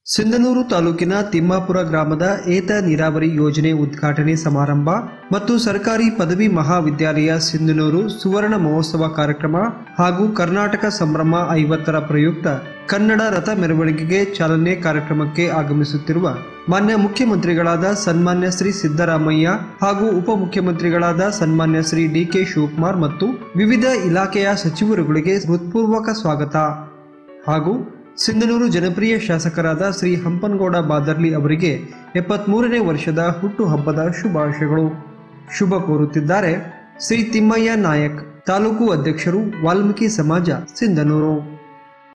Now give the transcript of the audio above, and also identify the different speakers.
Speaker 1: ಸಿಂಧನೂರು ತಾಲೂಕಿನ ತಿಮ್ಮಾಪುರ ಗ್ರಾಮದ ಏತ ನೀರಾವರಿ ಯೋಜನೆ ಉದ್ಘಾಟನೆ ಸಮಾರಂಭ ಮತ್ತು ಸರ್ಕಾರಿ ಪದವಿ ಮಹಾವಿದ್ಯಾಲಯ ಸಿಂಧನೂರು ಸುವರ್ಣ ಮಹೋತ್ಸವ ಕಾರ್ಯಕ್ರಮ ಹಾಗೂ ಕರ್ನಾಟಕ ಸಂಭ್ರಮ ಐವತ್ತರ ಪ್ರಯುಕ್ತ ಕನ್ನಡ ರಥ ಮೆರವಣಿಗೆಗೆ ಚಾಲನೆ ಕಾರ್ಯಕ್ರಮಕ್ಕೆ ಆಗಮಿಸುತ್ತಿರುವ ಮಾನ್ಯ ಮುಖ್ಯಮಂತ್ರಿಗಳಾದ ಸನ್ಮಾನ್ಯ ಶ್ರೀ ಸಿದ್ದರಾಮಯ್ಯ ಹಾಗೂ ಉಪಮುಖ್ಯಮಂತ್ರಿಗಳಾದ ಸನ್ಮಾನ್ಯ ಶ್ರೀ ಡಿಕೆ ಶಿವಕುಮಾರ್ ಮತ್ತು ವಿವಿಧ ಇಲಾಖೆಯ ಸಚಿವರುಗಳಿಗೆ ಹೃತ್ಪೂರ್ವಕ ಸ್ವಾಗತ ಹಾಗೂ ಸಿಂಧನೂರು ಜನಪ್ರಿಯ ಶಾಸಕರಾದ ಶ್ರೀ ಹಂಪನಗೌಡ ಬಾದರ್ಲಿ ಅವರಿಗೆ ಎಪ್ಪತ್ಮೂರನೇ ವರ್ಷದ ಹುಟ್ಟುಹಬ್ಬದ ಶುಭಾಶಯಗಳು ಶುಭ ಕೋರುತ್ತಿದ್ದಾರೆ ಶ್ರೀ ತಿಮ್ಮಯ್ಯ ನಾಯಕ್ ತಾಲೂಕು ಅಧ್ಯಕ್ಷರು ವಾಲ್ಮೀಕಿ ಸಮಾಜ ಸಿಂಧನೂರು